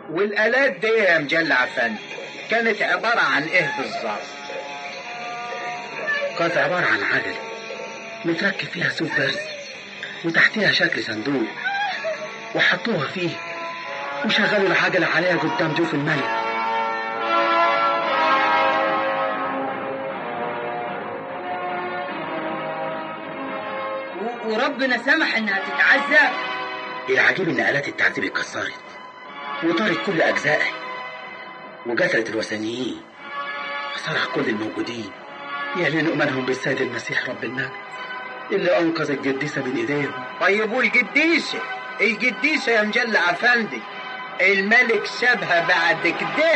والآلات دي يا مجلة عفان كانت عبارة عن إيه بالظبط؟ كانت عبارة عن عجلة متركب فيها سوق برز وتحتها شكل صندوق وحطوها فيه وشغلوا العجلة عليها قدام جوف الملك و- وربنا سمح انها تتعذب العجيب ان آلات التعذيب اتكسرت وطارت كل أجزائها وقتلت الوثنيين وصرخ كل الموجودين يعلنوا إيمانهم بالسيد المسيح رب المجد اللي أنقذ القديسة من إيديهم طيب والقديسة القديسة يا مجلة عفندي الملك سابها بعد كده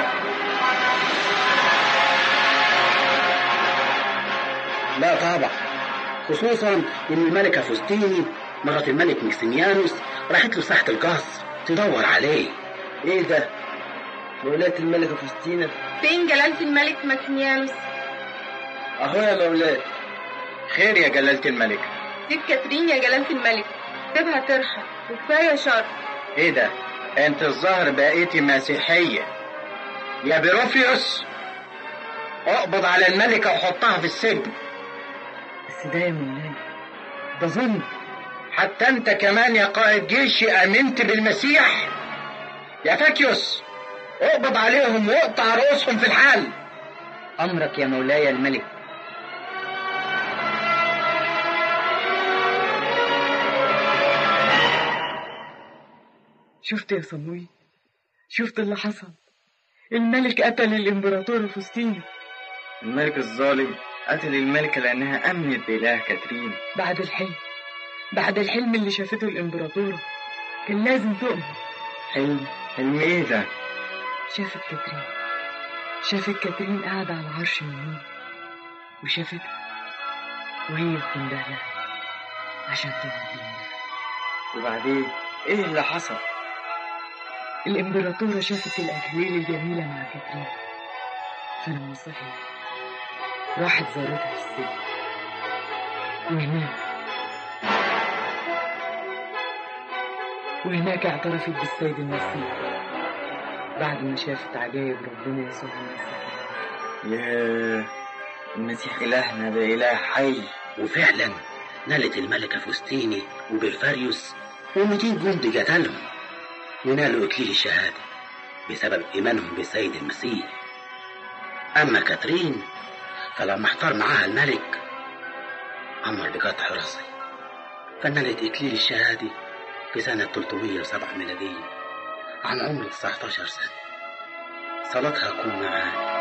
لا طبعا خصوصا ان الملكه فوستيني مرات الملك مكسيميانوس راحت له ساحه القصر تدور عليه ايه ده مولاة الملكة فستينة فين جلالة الملك ماكسيميانوس اهو يا مولاة خير يا جلالة الملك سيب كاترين يا جلالة الملك سيبها ترحل وكفاية شر ايه ده انت الظاهر بقيتي مسيحية يا بيروفيوس اقبض على الملكة وحطها في السجن بس ده يا مولاي ده ظلم حتى انت كمان يا قائد جيش امنت بالمسيح يا فاكيوس اقبض عليهم واقطع رؤوسهم في الحال امرك يا مولاي الملك شفت يا صموي شفت اللي حصل الملك قتل الامبراطور فوستيني الملك الظالم قتل الملكة لأنها أمنت بإله كاترين بعد الحلم بعد الحلم اللي شافته الامبراطورة كان لازم تؤمن حلم حلم إيه ده؟ شافت كاترين شافت كاترين قاعدة على عرش من نور وشافتها وهي بتنده لها عشان تقعد جنبها وبعدين إيه اللي حصل؟ الإمبراطورة شافت الأكليل الجميلة مع كاترين فلما صحيت راحت زارتها في السجن وهناك وهناك اعترفت بالسيد المسيح بعد ما شافت عجائب ربنا يسوع المسيح ياه المسيح إلهنا ده إله حي وفعلا نالت الملكة فوستيني وبرفاريوس و200 جندي قتلهم ونالوا إكليل الشهادة بسبب إيمانهم بالسيد المسيح أما كاترين فلما احتار معاها الملك أمر بقطع راسه فنالت إكليل الشهادة في سنة 307 ميلادية عن عمر 19 سنة صلاتها تكون معانا